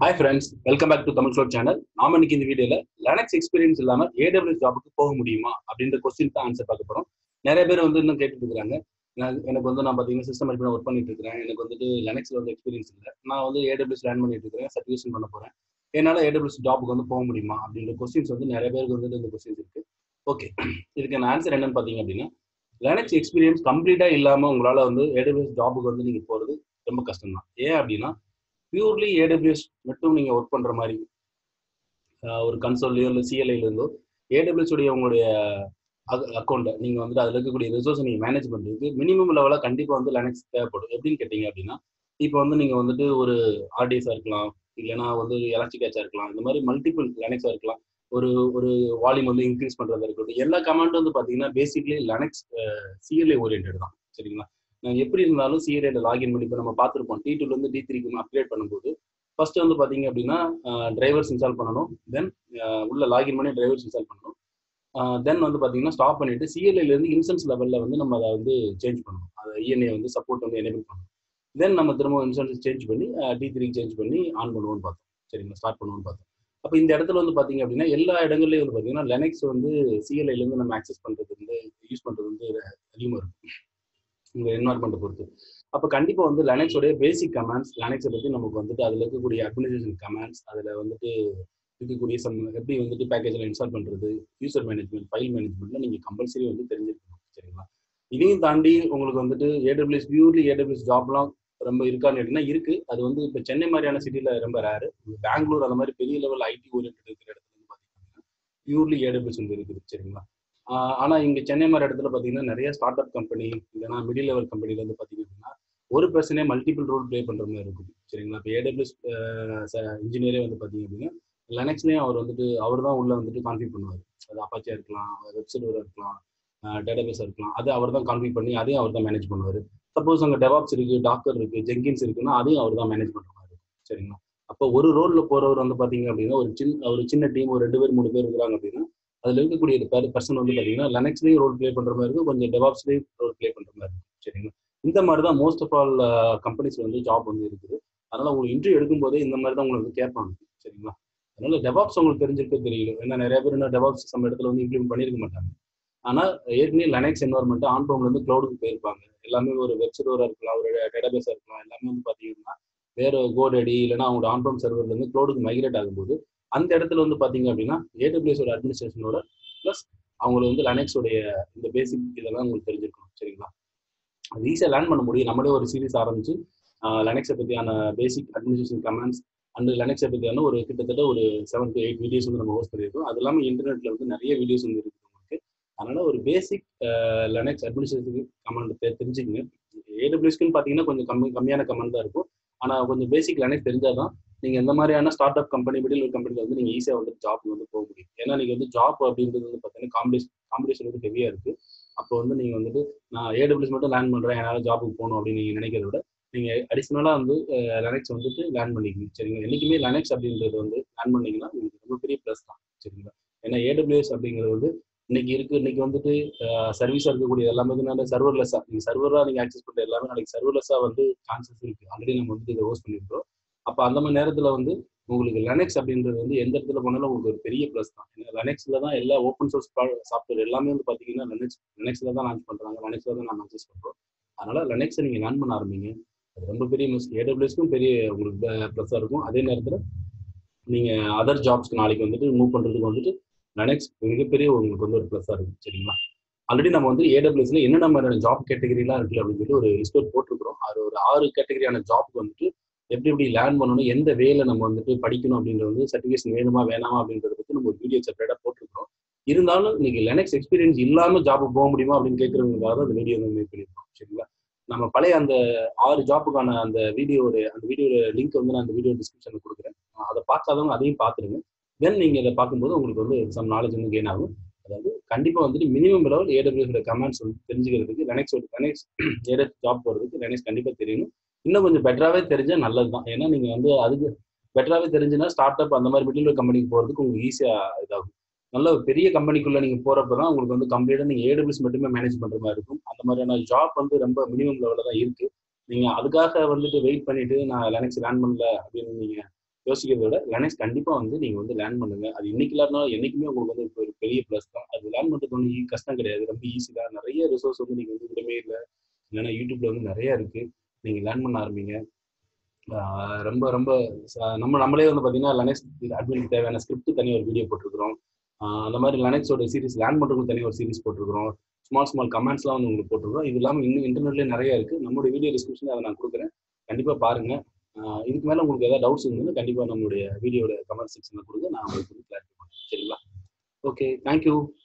hi friends welcome back to Tamil shot channel நாம இன்னைக்கு இந்த வீடியோல லெனக்ஸ் எக்ஸ்பீரியன்ஸ் இல்லாம ஏடபிள்யூஎஸ் ஜாபுக்கு போக முடியுமா அப்படின்ற கொஸ்டின் தான் ஆன்சர் பார்க்க போறோம் நிறைய பேர் வந்து இன்னும் கேட்டுட்டு இருக்காங்க நான் எனக்கு வந்து நான் பார்த்தீங்கன்னா சிஸ்டம் அட்மின் ஒர்க் பண்ணிட்டு இருக்கிறேன் எனக்கு வந்துட்டு லெனக்ஸ்ல வந்து எக்ஸ்பீரியன்ஸ் இல்லை நான் வந்து ஏடபிள்யூஎஸ் லேர்ன் பண்ணிட்டு இருக்கிறேன் சர்டிஃபிகேஷன் பண்ண போறேன் என்னால் ஏடபிள்யூஎஸ் ஜாபுக்கு வந்து போக முடியுமா அப்படின்ற கொஸ்டின்ஸ் வந்து நிறைய பேருக்கு வந்து இந்த கொஸ்டின்ஸ் இருக்கு ஓகே இதுக்கு ஆன்சர் என்னன்னு பார்த்தீங்க அப்படின்னா லெனக்ஸ் எக்ஸ்பீரியன்ஸ் கம்ப்ளீட்டா இல்லாம உங்களால வந்து ஏடபிள்யூஎஸ் ஜாபுக்கு வந்து நீங்க போறது ரொம்ப கஷ்டம் தான் ஏன் அப்படின்னா பியூர்லி ஏடபிள்யூஎஸ் மட்டும் நீங்கள் ஒர்க் பண்ணுற மாதிரி ஆஹ் ஒரு கன்சோல்லையோ இல்லை சிஎல்ஐல இருந்தோ ஏடபிள்யூஎஸ் உடைய உங்களுடைய அக்கௌண்ட்டை நீங்கள் வந்துட்டு அதில் இருக்கக்கூடிய ரிசோர்ஸை நீங்கள் மேனேஜ் பண்ணுறதுக்கு மினிமம் லெவலாக கண்டிப்பாக வந்து லெனக்ஸ் தேவைப்படும் எப்படின்னு கேட்டிங்க அப்படின்னா இப்போ வந்து நீங்கள் வந்துட்டு ஒரு ஆர்டிஎஸாக இருக்கலாம் இல்லைனா வந்து எலக்ட்ரிக் கேட்சாக இருக்கலாம் இந்த மாதிரி மல்டிபிள் லெனக்ஸாக இருக்கலாம் ஒரு ஒரு வால்யூம் வந்து இன்க்ரீஸ் பண்ணுறதா இருக்கட்டும் எல்லா கமாண்டும் வந்து பார்த்தீங்கன்னா பேசிக்லி லெனக்ஸ் சிஎல்ஐ ஓரியன்ட் தான் சரிங்களா நாங்கள் எப்படி இருந்தாலும் சிஏல லாகின் பண்ணி இப்போ நம்ம பார்த்துருப்போம் டி டூலேருந்து டி த்ரீக்கு அப்கிரேட் பண்ணும்போது ஃபர்ஸ்ட் வந்து பார்த்தீங்க அப்படின்னா டிரைவர்ஸ் இன்ஸ்டால் பண்ணணும் தென் உள்ள லாகின் பண்ணி டிரைவர்ஸ் இன்ஸ்டால் பண்ணணும் தென் வந்து பார்த்தீங்கன்னா ஸ்டாப் பண்ணிட்டு சிஎல்ஐலேருந்து இன்சூரன்ஸ் லெவலில் வந்து நம்ம அதை வந்து சேஞ்ச் பண்ணணும் அதை இஎன்ஏ வந்து சப்போர்ட் வந்து எனேபிள் பண்ணணும் தென் நம்ம திரும்ப இன்சூரன்ஸ் சேஞ்ச் பண்ணி டி த்ரீ சேஞ்ச் பண்ணி ஆன் பண்ணுவோம்னு பார்த்தோம் சரிங்களா ஸ்டார்ட் பண்ணுவோம்னு பார்த்தோம் அப்போ இந்த இடத்துல வந்து பார்த்தீங்க அப்படின்னா எல்லா இடங்கள்லையும் வந்து பார்த்தீங்கன்னா லெனக்ஸ் வந்து சிஎல்ஐலேருந்து நம்ம ஆக்சஸ் பண்ணுறது வந்து யூஸ் பண்ணுறது வந்து அதிகமாக இருக்கும் உங்க என்வாரன்மெண்ட்டை பொறுத்து அப்போ கண்டிப்பாக வந்து லெனக்ஸோடைய பேசிக் கமாண்ட்ஸ் லெனக்ஸை பற்றி நமக்கு வந்துட்டு அதில் இருக்கக்கூடிய அட்மினிஸ்ட்ரேஷன் கமாண்ட்ஸ் அதில் வந்துட்டு இருக்கக்கூடிய சம் எப்படி வந்துட்டு பேக்கேஜில் இன்ஸ்டால் பண்ணுறது யூசர் மேனேஜ்மெண்ட் ஃபைல் மேனேஜ்மெண்ட்டில் நீங்கள் கம்பல்சரி வந்து தெரிஞ்சிருக்கணும் சரிங்களா இதையும் தாண்டி உங்களுக்கு வந்துட்டு ஏடபிள்யூஎஸ் பியூர்லி ஏடபிள்யூஎஸ் ஜாப்லாம் ரொம்ப இருக்கான்னு கேட்டிங்கன்னா இருக்கு அது வந்து இப்போ சென்னை மாதிரியான சிட்டியில் ரொம்ப ரேரு பெங்களூர் அந்த மாதிரி பெரிய லெவல் ஐடி ஓரியன்ட் இருக்கிற இடத்துல வந்து பார்த்தீங்கன்னா பியூர்லி ஏடபிள்யூஎஸ் வந்து இருக்குது சரிங்களா ஆனால் இங்கே சென்னை மாதிரி இடத்துல பார்த்தீங்கன்னா நிறைய ஸ்டார்ட் அப் கம்பெனி இல்லைனா மிடில் லெவல் கம்பெனில வந்து பார்த்தீங்க அப்படின்னா ஒரு பர்சனே மல்டிபிள் ரோல் ப்ளே பண்ணுற மாதிரி இருக்கும் சரிங்களா இப்போ ஏடபிள்யூஎஸ் இன்ஜினியரே வந்து பார்த்தீங்க அப்படின்னா லெனக்ஸ்லேயும் அவர் வந்துட்டு அவர் தான் உள்ள வந்துட்டு கான்ஃபிக் பண்ணுவார் அது அப்பாச்சியாக இருக்கலாம் வெப்சர்வராக இருக்கலாம் டேட்டாபேஸாக இருக்கலாம் அதை அவர் தான் கான்ஃபிக் பண்ணி அதையும் அவர் தான் மேனேஜ் பண்ணுவார் சப்போஸ் அங்கே டெவாப்ஸ் இருக்கு டாக்டர் இருக்கு ஜெங்கின்ஸ் இருக்குன்னா அதையும் அவர் தான் மேனேஜ் பண்ணுற மாதிரி இருக்கும் சரிங்களா அப்போ ஒரு ரோலில் போகிறவர் வந்து பார்த்தீங்க அப்படின்னா ஒரு சின்ன ஒரு சின்ன டீம் ஒரு ரெண்டு பேர் மூணு பேர் இருக்கிறாங்க அப்படின்னா அதில் இருக்கக்கூடிய பர்சன் வந்து பார்த்தீங்கன்னா லெனக்ஸ்லேயும் ரோல் ப்ளே பண்ணுற மாதிரி இருக்கும் கொஞ்சம் டெவாப்ஸ்லேயும் ரோல் ப்ளே பண்ணுற மாதிரி இருக்கும் சரிங்களா இந்த மாதிரி தான் மோஸ்ட் ஆஃப் ஆல் கம்பெனிஸ் வந்து ஜாப் வந்து இருக்குது அதனால உங்களுக்கு இன்டர்வியூ எடுக்கும்போதே இந்த மாதிரி தான் உங்களுக்கு கேட்பாங்க சரிங்களா அதனால டெவாப்ஸ் உங்களுக்கு தெரிஞ்சிருக்க தெரியல ஏன்னா நிறைய பேர் என்ன டெவாப்ஸ் நம்ம இடத்துல வந்து இம்ப்ளிமெண்ட் பண்ணியிருக்க மாட்டாங்க ஆனால் ஏற்கனவே லெனக்ஸ் என்வரன்மெண்ட் ஆன் இருந்து க்ளவுடுக்கு போயிருப்பாங்க எல்லாமே ஒரு வெப் சர்வராக இருக்கலாம் ஒரு டேட்டாபேஸாக இருக்கலாம் எல்லாமே வந்து பார்த்தீங்கன்னா வேற கோடடி இல்லைன்னா அவங்களோட ஆன்போம் சர்வர்லேருந்து க்ளவுடுக்கு மைக்ரேட் ஆகும்போது அந்த இடத்துல வந்து பார்த்தீங்க அப்படின்னா ஏடபிள்யூஎஸோட அட்மினிஸ்ட்ரேஷனோட ப்ளஸ் அவங்களுக்கு வந்து லெனக்ஸோடைய இந்த பேசிக் இதெல்லாம் உங்களுக்கு தெரிஞ்சிருக்கணும் சரிங்களா அது ஈஸியாக லேர்ன் பண்ண முடியும் நம்மளே ஒரு சீரிஸ் ஆரம்பிச்சு லெனக்ஸை பற்றியான பேசிக் அட்மினிஸ்ட்ரேஷன் கமெண்ட்ஸ் அண்ட் லெனக்ஸை பற்றியான ஒரு கிட்டத்தட்ட ஒரு செவன் டு எயிட் வீடியோஸ் வந்து நம்ம ஹோஸ்ட் பண்ணியிருக்கோம் அது இல்லாமல் இன்டர்நெட்டில் வந்து நிறைய வீடியோஸ் வந்து இருக்குது உங்களுக்கு அதனால ஒரு பேசிக் லெனக்ஸ் அட்மினிஸ்ட்ரேஷன் கமெண்ட் தெரிஞ்சுக்கங்க ஏடபிள்யூஸ்க்குன்னு பார்த்தீங்கன்னா கொஞ்சம் கம்மி கம்மியான கமெண்ட் தான் இருக்கும் ஆனால் கொஞ்சம் பேசிக் லெனக்ஸ் தெரிஞ்சால் தான் நீங்க இந்த மாதிரியான ஸ்டார்ட் அப் கம்பெனி மிடில் கம்பெனில வந்து நீங்க ஈஸியா வந்து ஜாப் வந்து போக முடியும் ஏன்னா நீங்க வந்து ஜாப் அப்படின்றது வந்து பாத்தீங்கன்னா காம்படிஷன் காம்படிஷன் வந்து ஹெவியா இருக்கு அப்போ வந்து நீங்க வந்துட்டு நான் ஏடபிள்யூஸ் மட்டும் லேர்ன் பண்றேன் என்னால ஜாபுக்கு போகணும் அப்படின்னு நீங்க நினைக்கிறத விட நீங்க அடிஷனலா வந்து லெனக்ஸ் வந்துட்டு லேர்ன் பண்ணிக்கணும் சரிங்களா என்னைக்குமே லெனக்ஸ் அப்படின்றது வந்து லேர்ன் பண்ணீங்கன்னா உங்களுக்கு ரொம்ப பெரிய ப்ளஸ் தான் சரிங்களா ஏன்னா ஏடபிள்யூஎஸ் அப்படிங்கிறது வந்து இன்னைக்கு இருக்கு இன்னைக்கு வந்துட்டு சர்வீஸா இருக்கக்கூடிய எல்லாமே வந்து சர்வர்லெஸ்ஸா நீங்க சர்வரா நீங்க ஆக்சஸ் பண்ற எல்லாமே நாளைக்கு சர்வர்லெஸ்ஸா வந்து சான்சஸ் இருக்கு ஆல்ரெடி நம்ம வந்து இதை ஹோஸ்ட் பண்ணிருக்கோம் அப்போ அந்த மாதிரி நேரத்தில் வந்து உங்களுக்கு லெனக்ஸ் அப்படின்றது வந்து எந்த இடத்துல போனாலும் உங்களுக்கு ஒரு பெரிய ப்ளஸ் தான் ஏன்னா லெனக்ஸில் தான் எல்லா ஓப்பன் சோர்ஸ் சாஃப்ட்வேர் எல்லாமே வந்து பார்த்தீங்கன்னா லெனக்ஸ் லெனக்ஸில் தான் லான்ச் பண்ணுறாங்க லெனக்ஸில் தான் நம்ம அக்சஸ் பண்ணுறோம் அதனால லெனக்ஸை நீங்கள் லேர்ன் பண்ண ஆரம்பிங்க அது ரொம்ப பெரிய மிஸ் ஏடபிள்யூஸ்க்கும் பெரிய உங்களுக்கு ப்ளஸ்ஸாக இருக்கும் அதே நேரத்தில் நீங்கள் அதர் ஜாப்ஸ்க்கு நாளைக்கு வந்துட்டு மூவ் பண்ணுறதுக்கு வந்துட்டு லெனக்ஸ் மிகப்பெரிய உங்களுக்கு வந்து ஒரு ப்ளஸ்ஸாக இருக்கும் சரிங்களா ஆல்ரெடி நம்ம வந்து ஏடபிள்யூஸ்ல என்னென்ன மாதிரியான ஜாப் கேட்டகரிலாம் இருக்கு அப்படின்னு சொல்லி ஒரு லிஸ்ட் போட்டிருக்கிறோம் அது ஒரு ஆறு கேட்டகரியான ஜாப்க்கு வந்துட்டு எப்படி எப்படி லேர்ன் பண்ணணும் எந்த வேல நம்ம வந்துட்டு படிக்கணும் அப்படின்றது வந்து சர்டிஃபிகேஷன் வேணுமா வேணாமா அப்படின்றத பற்றி நம்ம ஒரு வீடியோ செப்பரேட்டாக போட்டிருக்கோம் இருந்தாலும் இன்னைக்கு லெனக்ஸ் எக்ஸ்பீரியன்ஸ் இல்லாமல் ஜாப் போக முடியுமா அப்படின்னு கேட்குறவங்களுக்காக அந்த வீடியோ வந்து மேக் பண்ணியிருக்கோம் சரிங்களா நம்ம பழைய அந்த ஆறு ஜாப்புக்கான அந்த வீடியோட அந்த வீடியோட லிங்க் வந்து நான் அந்த வீடியோ டிஸ்கிரிப்ஷனில் கொடுக்குறேன் அதை பார்க்காதவங்க அதையும் பார்த்துருங்க தென் நீங்கள் இதை பார்க்கும்போது உங்களுக்கு வந்து சம் நாலேஜ் வந்து கெயின் ஆகும் அதாவது கண்டிப்பாக வந்துட்டு மினிமம் லெவல் ஏடபிள்யூஸோட கமெண்ட்ஸ் வந்து தெரிஞ்சுக்கிறதுக்கு லெனக்ஸோட லெனக்ஸ் ஏட ஜாப் போகிறதுக்கு லெனக்ஸ் கண்டிப்பாக தெரியணும் இன்னும் கொஞ்சம் பெட்டராகவே தெரிஞ்சால் நல்லது தான் ஏன்னா நீங்கள் வந்து அதுக்கு பெட்டராகவே தெரிஞ்சுன்னா ஸ்டார்ட் அப் அந்த மாதிரி மிடில் கம்பெனிக்கு போகிறதுக்கு உங்களுக்கு ஈஸியாக இதாகும் நல்ல ஒரு பெரிய கம்பெனிக்குள்ள நீங்கள் போகிறப்ப தான் உங்களுக்கு வந்து கம்ப்ளீட்டாக நீங்கள் ஏடபிள்யூஸ் மட்டுமே மேனேஜ் பண்ணுற மாதிரி இருக்கும் அந்த மாதிரியான ஜாப் வந்து ரொம்ப மினிமம் லெவலில் தான் இருக்குது நீங்கள் அதுக்காக வந்துட்டு வெயிட் பண்ணிட்டு நான் லெனக்ஸ் லேர்ன் பண்ணல அப்படின்னு நீங்கள் யோசிக்கிறத விட லினக்ஸ் கண்டிப்பா வந்து நீங்க வந்து லேர்ன் பண்ணுங்க அது இன்னைக்கு இல்லாட்டினாலும் என்னைக்குமே உங்களுக்கு வந்து இப்போ ஒரு பெரிய ப்ளஸ் தான் அது லேர்ன் பண்றது ஒன்றும் கஷ்டம் கிடையாது ரொம்ப ஈஸி தான் நிறைய ரிசோர்ஸ் வந்து நீங்க வந்து விடவே இல்லை இல்லைன்னா யூடியூப்ல வந்து நிறைய இருக்கு நீங்க லேர்ன் பண்ண ஆரம்பிங்க ஆஹ் ரொம்ப ரொம்ப ச- நம்ம நம்மளே வந்து பாத்தீங்கன்னா லெனக்ஸ் அட்மினுக்கு தேவையான ஸ்கிரிப்ட் தனி ஒரு வீடியோ போட்டிருக்கிறோம் ஆஹ் அந்த மாதிரி லெனக்ஸோட சீரிஸ் லேர்ன் பண்றதுக்கு தனி ஒரு சீரிஸ் போட்டிருக்கிறோம் ஸ்மால் ஸ்மால் கமெண்ட்ஸ்லாம் வந்து உங்களுக்கு போட்டிருக்கிறோம் இது இல்லாமல் இன்னும் இன்டர்நெட்லேயே நிறைய இருக்கு நம்மளுடைய வீடியோ டிஸ்கிரிப்ஷன் அதை நான் கொடுக்குறேன் கண்டிப்பா பாருங்க ஆஹ் இதுக்கு மேல உங்களுக்கு ஏதாவது டவுட்ஸ் இருந்ததுன்னா கண்டிப்பா நம்மளுடைய வீடியோட கமெண்ட் செக்ஷன்ல கொடுங்க நான் உங்களுக்கு கிளாரிஃபை பண்ணுறேன் சரிங்களா ஓகே தேங்க்யூ